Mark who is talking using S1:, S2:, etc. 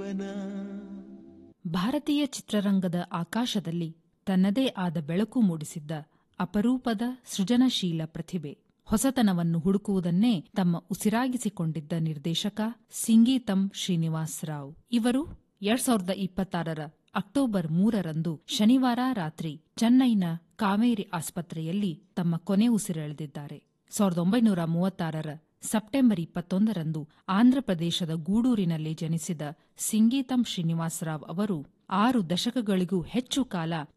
S1: ಜೀವನ
S2: ಭಾರತೀಯ ಚಿತ್ರರಂಗದ ಆಕಾಶದಲ್ಲಿ ತನ್ನದೇ ಆದ ಬೆಳಕು ಮೂಡಿಸಿದ್ದ ಅಪರೂಪದ ಸೃಜನಶೀಲ ಪ್ರತಿಭೆ ಹೊಸತನವನ್ನು ಹುಡುಕುವುದನ್ನೇ ತಮ್ಮ ಉಸಿರಾಗಿಸಿಕೊಂಡಿದ್ದ ನಿರ್ದೇಶಕ ಸಿಂಗೀತಂ ಶ್ರೀನಿವಾಸ್ ರಾವ್ ಇವರು ಎರಡ್ ಸಾವಿರದ ಇಪ್ಪತ್ತಾರರ ಅಕ್ಟೋಬರ್ ಮೂರರಂದು ಶನಿವಾರ ರಾತ್ರಿ ಚೆನ್ನೈನ ಕಾವೇರಿ ಆಸ್ಪತ್ರೆಯಲ್ಲಿ ತಮ್ಮ ಕೊನೆ ಉಸಿರೆಳೆದಿದ್ದಾರೆ ಸಾವಿರದ ಒಂಬೈನೂರ ಮೂವತ್ತಾರರ ಸೆಪ್ಟೆಂಬರ್ ಇಪ್ಪತ್ತೊಂದರಂದು ಆಂಧ್ರಪ್ರದೇಶದ ಗೂಡೂರಿನಲ್ಲಿ ಜನಿಸಿದ ಸಿಂಗೀತಂ ಶ್ರೀನಿವಾಸರಾವ್ ಅವರು ಆರು ದಶಕಗಳಿಗೂ ಹೆಚ್ಚು ಕಾಲ